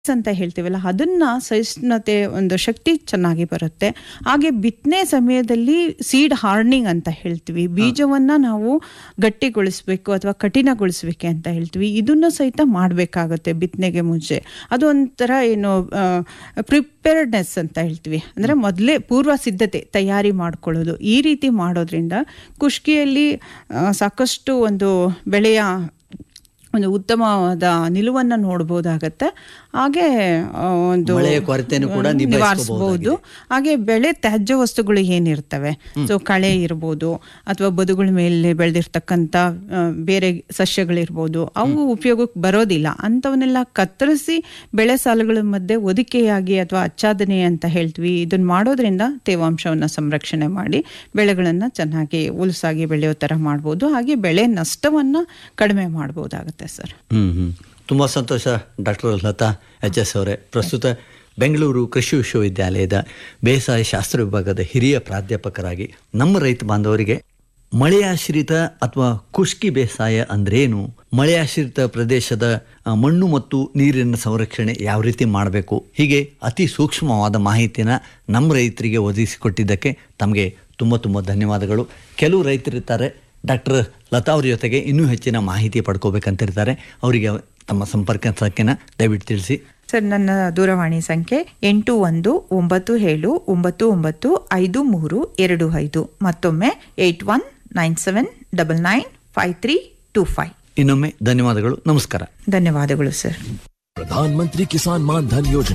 ಅಂತ ಹೇಳ್ತೀವಲ್ಲ ಅದನ್ನ ಸಹಿಷ್ಣುತೆ ಒಂದು ಶಕ್ತಿ ಚೆನ್ನಾಗಿ ಬರುತ್ತೆ ಹಾಗೆ ಬಿತ್ತನೆ ಸಮಯದಲ್ಲಿ ಸೀಡ್ ಹಾರ್ನಿಂಗ್ ಅಂತ ಹೇಳ್ತೀವಿ ಬೀಜವನ್ನ ನಾವು ಗಟ್ಟಿಗೊಳಿಸ್ಬೇಕು ಅಥವಾ ಕಠಿಣಗೊಳಿಸ್ಬೇಕು ಅಂತ ಹೇಳ್ತೀವಿ ಇದನ್ನ ಸಹಿತ ಮಾಡಬೇಕಾಗುತ್ತೆ ಬಿತ್ತನೆಗೆ ಮುಂಚೆ ಅದು ಒಂಥರ ಏನು ಪ್ರಿಪೇರ್ಡ್ನೆಸ್ ಅಂತ ಹೇಳ್ತೀವಿ ಅಂದ್ರೆ ಮೊದಲೇ ಪೂರ್ವ ಸಿದ್ಧತೆ ತಯಾರಿ ಮಾಡ್ಕೊಳ್ಳೋದು ಈ ರೀತಿ ಮಾಡೋದ್ರಿಂದ ಕುಷ್ಕಿಯಲ್ಲಿ ಆ, ಸಾಕಷ್ಟು ಒಂದು ಬೆಳೆಯ ಒಂದು ಉತ್ತಮವಾದ ನಿಲುವನ್ನು ನೋಡ್ಬೋದಾಗತ್ತೆ ಹಾಗೆ ಆ, ಒಂದು ಮಳೆಯ ಕೊರತೆಯನ್ನು ಕೂಡ ನಿವಾರಿಸಬಹುದು ಹಾಗೆ ಬೆಳೆ ತ್ಯಾಜ್ಯ ವಸ್ತುಗಳು ಏನಿರ್ತವೆ ಸೊ ಕಳೆ ಇರ್ಬೋದು ಅಥವಾ ಬದುಗಳ ಮೇಲೆ ಬೆಳೆದಿರ್ತಕ್ಕಂಥ ಆ, ಬೇರೆ ಸಸ್ಯಗಳಿರ್ಬೋದು ಅವು ಉಪಯೋಗಕ್ಕೆ ಬರೋದಿಲ್ಲ ಅಂಥವನ್ನೆಲ್ಲ ಕತ್ತರಿಸಿ ಬೆಳೆ ಸಾಲುಗಳ ಮಧ್ಯೆ ಒದಿಕೆಯಾಗಿ ಅಥವಾ ಆಚ್ಛಾದನೆ ಅಂತ ಹೇಳ್ತೀವಿ ಇದನ್ನ ಮಾಡೋದ್ರಿಂದ ತೇವಾಂಶವನ್ನು ಸಂರಕ್ಷಣೆ ಮಾಡಿ ಬೆಳೆಗಳನ್ನು ಚೆನ್ನಾಗಿ ಉಲ್ಸಾಗಿ ಬೆಳೆಯೋ ಥರ ಮಾಡ್ಬೋದು ಹಾಗೆ ಬೆಳೆ ನಷ್ಟವನ್ನು ಕಡಿಮೆ ಮಾಡ್ಬೋದಾಗತ್ತೆ ಸರ್ ಹ್ಮ್ ಹ್ಮ್ ತುಂಬ ಸಂತೋಷ ಡಾಕ್ಟರ್ ಲತಾ ಎಚ್ ಎಸ್ ಅವರೇ ಪ್ರಸ್ತುತ ಬೆಂಗಳೂರು ಕೃಷಿ ವಿಶ್ವವಿದ್ಯಾಲಯದ ಬೇಸಾಯ ಶಾಸ್ತ್ರ ವಿಭಾಗದ ಹಿರಿಯ ಪ್ರಾಧ್ಯಾಪಕರಾಗಿ ನಮ್ಮ ರೈತ ಬಾಂಧವರಿಗೆ ಮಳೆಯಾಶ್ರಿತ ಅಥವಾ ಖುಷ್ಕಿ ಬೇಸಾಯ ಅಂದ್ರೇನು ಮಳೆಯಾಶ್ರಿತ ಪ್ರದೇಶದ ಆ, ಮಣ್ಣು ಮತ್ತು ನೀರಿನ ಸಂರಕ್ಷಣೆ ಯಾವ ರೀತಿ ಮಾಡಬೇಕು ಹೀಗೆ ಅತಿ ಸೂಕ್ಷ್ಮವಾದ ಮಾಹಿತಿನ ನಮ್ಮ ರೈತರಿಗೆ ಒದಗಿಸಿಕೊಟ್ಟಿದ್ದಕ್ಕೆ ತಮಗೆ ತುಂಬ ತುಂಬ ಧನ್ಯವಾದಗಳು ಕೆಲವು ರೈತರಿರ್ತಾರೆ ಡಾಕ್ಟರ್ ಲತಾ ಅವ್ರ ಜೊತೆಗೆ ಇನ್ನೂ ಹೆಚ್ಚಿನ ಮಾಹಿತಿ ಪಡ್ಕೋಬೇಕಂತಿರ್ತಾರೆ ಅವರಿಗೆ ತಮ್ಮ ಸಂಪರ್ಕ ಸಂಖ್ಯೆನ ದಯವಿಟ್ಟು ತಿಳಿಸಿ ಸರ್ ನನ್ನ ದೂರವಾಣಿ ಸಂಖ್ಯೆ ಎಂಟು ಒಂದು ಒಂಬತ್ತು ಏಳು ಒಂಬತ್ತು ಒಂಬತ್ತು ಐದು ಮೂರು ಎರಡು ಐದು ಮತ್ತೊಮ್ಮೆ eight one nine seven double nine five three two five ಇನ್ನೊಮ್ಮೆ ಧನ್ಯವಾದಗಳು ನಮಸ್ಕಾರ ಧನ್ಯವಾದಗಳು ಸರ್ प्रधानमंत्री किसान मान धन योजना